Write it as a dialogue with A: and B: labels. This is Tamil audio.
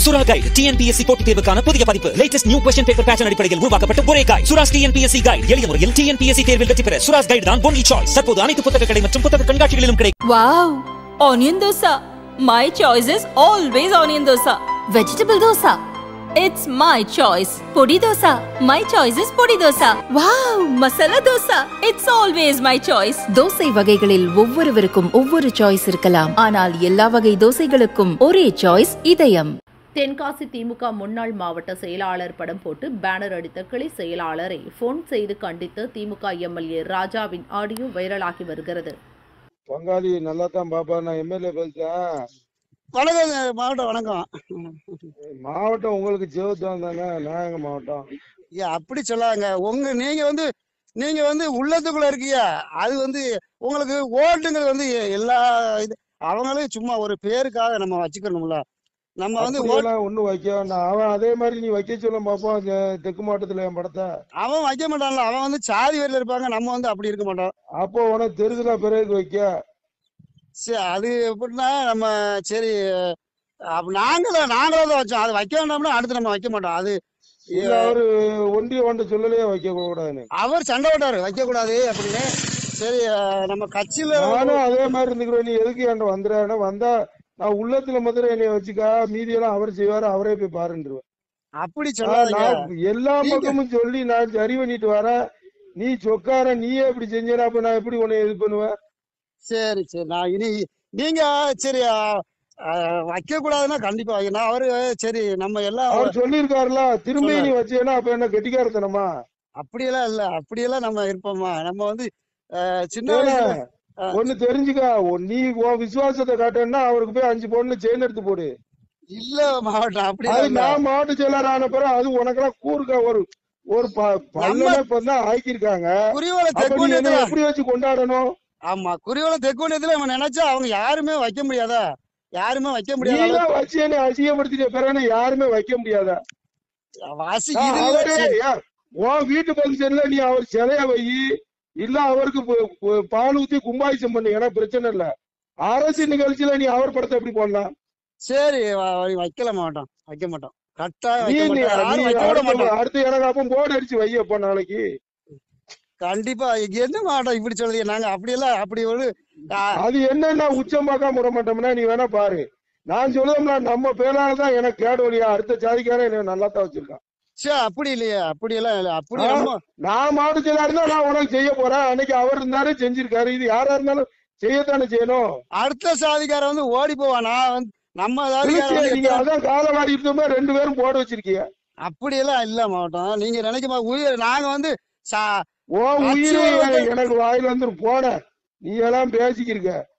A: சுரா கைடு டிஎன்பிஎஸ்சி போட்டித் தேர்வுக்கான புதிய பதிப்பு latest new question paper pattern அடிப்படையில் உருவாக்கப்பட்ட ஒரே கைடு சுராஸ் டிஎன்பிஎஸ்சி கைடு எளிய முறையில் டிஎன்பிஎஸ்சி தேர்வில் வெற்றி பெற சுராஸ் கைடு தான் ஒன்லி சாய்ஸ் தற்போது அனைத்து புத்தக கடை மற்றும் புத்தக கண்காட்சிகளிலும் கிடைக்கும்
B: Wow! Onion dosa. My choice is always onion dosa. Vegetable dosa. It's my choice. Podi dosa. My choice is podi dosa. Wow! Masala dosa. It's always my choice.
C: Dosa வகைகளில் ஒவ்வொருவருக்கும் ஒவ்வொரு சாய்ஸ் இருக்கலாம் ஆனால் எல்லா வகை தோசைகளுக்கும் ஒரே சாய்ஸ் இதயம்
D: தென்காசி திமுக முன்னாள் மாவட்ட செயலாளர் படம் போட்டு பேனர் அடித்த கிளை செயலாளரை போன் செய்து கண்டித்து திமுக எம்எல்ஏ ராஜாவின் ஆடியோ வைரலாகி வருகிறது
E: பங்காளி நல்லா தான் பாப்பா நான் எம்எல்ஏ பேசுறேன்
F: வணக்கம் மாவட்டம் வணக்கம்
E: மாவட்டம் உங்களுக்கு சிவத்தான் தானே நாங்க மாவட்டம்
F: ஐயா அப்படி சொல்லாங்க உங்க நீங்க வந்து நீங்க வந்து உள்ளத்துக்குள்ள இருக்கீங்க அது வந்து உங்களுக்கு ஓட்டுங்கிறது வந்து எல்லா இது அவங்களும் சும்மா ஒரு பேருக்காக நம்ம வச்சுக்கணும்ல நம்ம வந்து ஓட்டு
E: அப்படியெல்லாம் ஒண்ணும் வைக்க வேண்டாம் அவன் அதே மாதிரி நீ வைக்க சொல்ல பாப்போம் இங்க தெற்கு மாவட்டத்துல என் படத்தை
F: அவன் வைக்க மாட்டான்ல அவன் வந்து சாதி வரியில இருப்பாங்க நம்ம வந்து அப்படி இருக்க மாட்டோம்
E: அப்போ உனக்கு தெரிஞ்சுனா பிறகு வைக்க
F: சரி அது எப்படின்னா நம்ம சரி அப்ப நாங்களும் நாங்களும் தான் வச்சோம் அது வைக்க வேண்டாம்னா அடுத்து நம்ம வைக்க மாட்டோம் அது
E: இல்ல அவரு ஒன்றிய ஒன்றை சொல்லலையே வைக்க கூடாதுன்னு
F: அவர் சண்டை போட்டாரு வைக்க கூடாது அப்படின்னு சரி அஹ், நம்ம கட்சியில
E: நானும் அதே மாதிரி இருந்துக்கிறேன் நீ எதுக்கு என்கிட்ட வந்துடுறேன்னா வந்தா நான் உள்ளத்துல மாத்திரம் என்னைய வச்சுக்கா மீதியெல்லாம் அவர் செய்வாரு அவரே போய் பாருன்றுவேன்
F: அப்படி
E: ஆ,
F: சொல்லாதீங்க
E: நான் எல்லா
F: நீங்க-
E: பக்கமும் சொல்லி நான் சரி பண்ணிட்டு வரேன் நீ சொக்கார நீயே இப்படி செஞ்சேன்னா அப்ப நான் எப்படி உன்னை இது பண்ணுவேன்
F: சரி சரி நான் இனி நீங்க சரி வைக்க கூடாதுன்னா கண்டிப்பா வைக்கணும் அவரு சரி நம்ம எல்லாம்
E: அவர் சொல்லியிருக்காருல திரும்பி நீ வச்சேன்னா அப்ப என்ன கெட்டிக்காரத்தனமா
F: அப்படியெல்லாம் இல்ல அப்படியெல்லாம் நம்ம இருப்போமா நம்ம வந்து அஹ், சின்ன
E: ஏன்னா,
F: வயசுல அஹ்,
E: ஒண்ணு தெரிஞ்சுக்கா உன் நீ உன் விசுவாசத்தை காட்டணும்னா அவருக்கு போய் அஞ்சு பொண்ணு செயின் எடுத்து போடு
F: இல்ல மாவட்டம் அப்படி
E: அது
F: இல்ல
E: நான் மாவட்ட செயலர் ஆன பிறகு அது உனக்கெல்லாம் கூறுக்கா ஒரு ஒரு ப- பல்லனை இப்ப தான் ஆக்கியிருக்காங்க
F: குறிவள
E: அப்ப நீ என்ன
F: தெற்கொண்டியத்துல
E: எப்படி வச்சு கொண்டாடணும்
F: ஆமா குறிவள தெற்கொண்டியத்துல நம்ம நினைச்சா அவங்க யாருமே வைக்க முடியாதா யாருமே வைக்க முடியாத
E: நீதான் வச்சு என்ன அசிங்கப்படுத்திட்ட பிறகு யாருமே வைக்க முடியாதா
F: அளவுக்கு வாசி
E: ஆ,
F: இது
E: அவரே
F: சரி.
E: ஏன், உன் வீட்டு ஃபங்க்ஷன்ல நீ அவர் சிலைய வை இல்ல அவருக்கு பு- பு- பால் ஊத்தி கும்பாபிஷம் பண்ணு ஏன்னா பிரச்சனை இல்ல அரசு நிகழ்ச்சியில நீ அவர் படத்தை எப்படி போடலாம்
F: சரி வ- வ- வைக்கல மாட்டோம் வைக்க மாட்டோம் கட்டாயம்
E: நீ
F: வைக்க
E: நீ-
F: மாட்டோம் யாரும்
E: நீ
F: வைக்க விட
E: அடுத்து
F: மாட்டோம்
E: அடுத்து எனக்கு அப்ப போர்டு அடிச்சு வை அப்ப நாளைக்கு
F: கண்டிப்பா என்ன மாட்டோம் இப்படி சொல்றீங்க நாங்க அப்படி எல்லாம் அப்படி ஒரு ஆ,
E: அது என்னன்னா உச்சம் பார்க்காம விட மாட்டோம்னா நீ வேணா பாரு நான் சொல்லுவோம்னா நம்ம பேரால தான் எனக்கு கேடு வழியா அடுத்த ஜாதிக்காரன் என்ன நல்லா தான் வச்சிருக்கான்
F: சே அப்படி இல்லையே அப்படி எல்லாம் இல்ல அப்படி
E: ஆ,
F: ரொம்ப
E: நான் மாவட்டத்தில இருந்தா நான் உனக்கு செய்ய போறேன் அன்னைக்கு அவர் இருந்தாரு செஞ்சிருக்காரு இது யாரா இருந்தாலும் செய்யத்தானே செய்யணும்
F: அடுத்த சாதிக்கார வந்து ஓடி போவான் நான் வந்து நம்ம சாதிக்கார
E: இல்ல,
F: வந்து
E: நீங்க
F: எத்தனை-
E: அதான் காலவாடி இருந்தோமே ரெண்டு பேரும் போட வச்சிருக்கீங்க
F: அப்படி எல்லாம் இல்ல மாவட்டம் நீங்க நினைக்க மா- உயிர் நாங்க வந்து சா-
E: உன் உயிரை
F: கட்சி வந்து-
E: எனக்கு வாயில வந்து போன நீ எல்லாம் பேசிக்கிருக்க